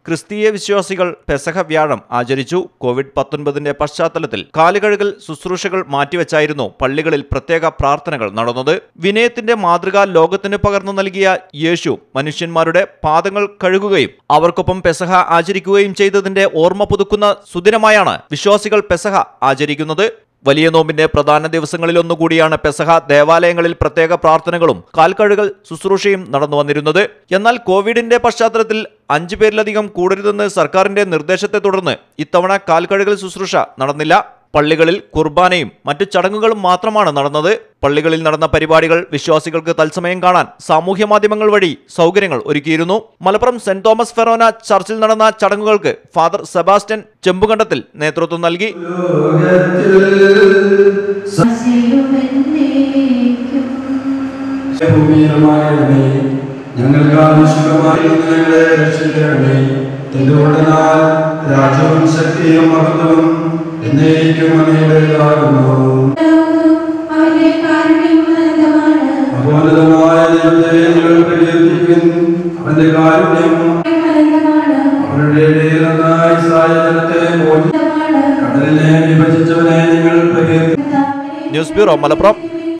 ക്രിസ്തീയ വിശ്വാസികൾ പെസഹ വ്യാഴം ആചരിച്ചു കോവിഡ് പത്തൊൻപതിന്റെ പശ്ചാത്തലത്തിൽ കാലുകഴുകൽ ശുശ്രൂഷകൾ മാറ്റിവെച്ചായിരുന്നു പള്ളികളിൽ പ്രത്യേക പ്രാർത്ഥനകൾ നടന്നത് വിനയത്തിന്റെ മാതൃക ലോകത്തിന് പകർന്നു നൽകിയ യേശു മനുഷ്യന്മാരുടെ പാദങ്ങൾ കഴുകുകയും അവർക്കൊപ്പം പെസഹ ആചരിക്കുകയും ചെയ്തതിന്റെ ഓർമ്മ പുതുക്കുന്ന സുദിനമായാണ് വിശ്വാസികൾ പെസഹ ആചരിക്കുന്നത് വലിയ നോമ്പിന്റെ പ്രധാന ദിവസങ്ങളിലൊന്നുകൂടിയാണ് പെസഹ ദേവാലയങ്ങളിൽ പ്രത്യേക പ്രാർത്ഥനകളും കാൽക്കഴുകൽ ശുശ്രൂഷയും നടന്നു വന്നിരുന്നത് എന്നാൽ കോവിഡിന്റെ പശ്ചാത്തലത്തിൽ അഞ്ചു പേരിലധികം കൂടരുതെന്ന് സർക്കാരിന്റെ നിർദ്ദേശത്തെ തുടർന്ന് ഇത്തവണ കാൽക്കഴുകൽ ശുശ്രൂഷ നടന്നില്ല പള്ളികളിൽ കുർബാനയും മറ്റു ചടങ്ങുകളും മാത്രമാണ് നടന്നത് പള്ളികളിൽ നടന്ന പരിപാടികൾ വിശ്വാസികൾക്ക് തത്സമയം കാണാൻ സാമൂഹ്യ മാധ്യമങ്ങൾ വഴി സൗകര്യങ്ങൾ ഒരുക്കിയിരുന്നു മലപ്പുറം സെന്റ് തോമസ് ഫെറോന ചർച്ചിൽ നടന്ന ചടങ്ങുകൾക്ക് ഫാദർ സെബാസ്റ്റ്യൻ ചെമ്പുകണ്ടത്തിൽ നേതൃത്വം നൽകി ഭൂമിയിലുമായവനെ ഞങ്ങൾക്ക് ആവശ്യമായി ഞങ്ങളെ രക്ഷിക്കണമേ എന്തുകൊണ്ടെന്നാൽ രാജ്യവും ശക്തിയും മഹത്വവും എന്നേക്കും അങ്ങയുടേതാകുന്നു അഗോചരമായ ദൈവത്തെ ഞങ്ങൾ പ്രകീർത്തിക്കും അവന്റെ കാരുണ്യം അവരുടെ ഇടയിൽ നന്നായി സായജനത്തെ മോചി കടലിനെ വിഭജിച്ചവനെ നിങ്ങൾ പ്രകീർത്തിക്കും ന്യൂസ് ബ്യൂറോ മലപ്പുറം